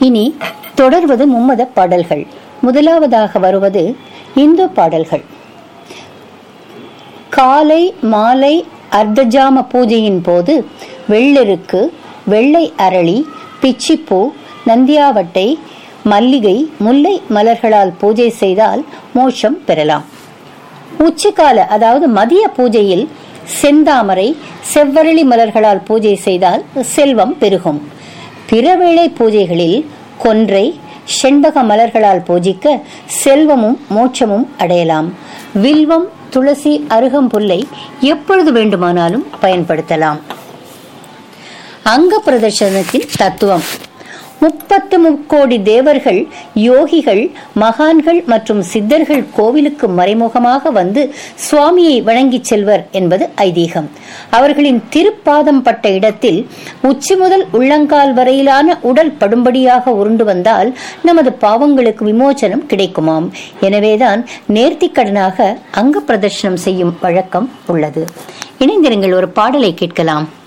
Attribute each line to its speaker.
Speaker 1: இனி தொடர்வது மும்மத பாடல்கள் முதலாவதாக வருவது இந்து பாடல்கள் காலை மாலை அர்த்தஜாம பூஜையின் போது வெள்ளெருக்கு வெள்ளை அரளி பிச்சிப்பூ நந்தியாவட்டை மல்லிகை முல்லை மலர்களால் பூஜை செய்தால் மோட்சம் பெறலாம் உச்சிக்கால அதாவது மதிய பூஜையில் செந்தாமரை செவ்வரளி மலர்களால் பூஜை செய்தால் செல்வம் பெருகும் பிறவேளை பூஜைகளில் கொன்றை செண்பக மலர்களால் பூஜிக்க செல்வமும் மோட்சமும் அடையலாம் வில்வம் துளசி அருகம்புல்லை எப்பொழுது வேண்டுமானாலும் பயன்படுத்தலாம் அங்க பிரதர்சனத்தின் தத்துவம் முப்பத்து முக்கோடி தேவர்கள் யோகிகள் மகான்கள் மற்றும் சித்தர்கள் கோவிலுக்கு மறைமுகமாக வந்து சுவாமியை வணங்கிச் செல்வர் என்பது ஐதீகம் அவர்களின் திருப்பாதம் பட்ட இடத்தில் உச்சி முதல் உள்ளங்கால் வரையிலான உடல் படும்படியாக உருண்டு வந்தால் நமது பாவங்களுக்கு விமோசனம் கிடைக்குமாம் எனவேதான் நேர்த்திக்கடனாக அங்க பிரதர்ஷனம் செய்யும் வழக்கம் உள்ளது இணைந்திருங்கள் ஒரு பாடலை கேட்கலாம்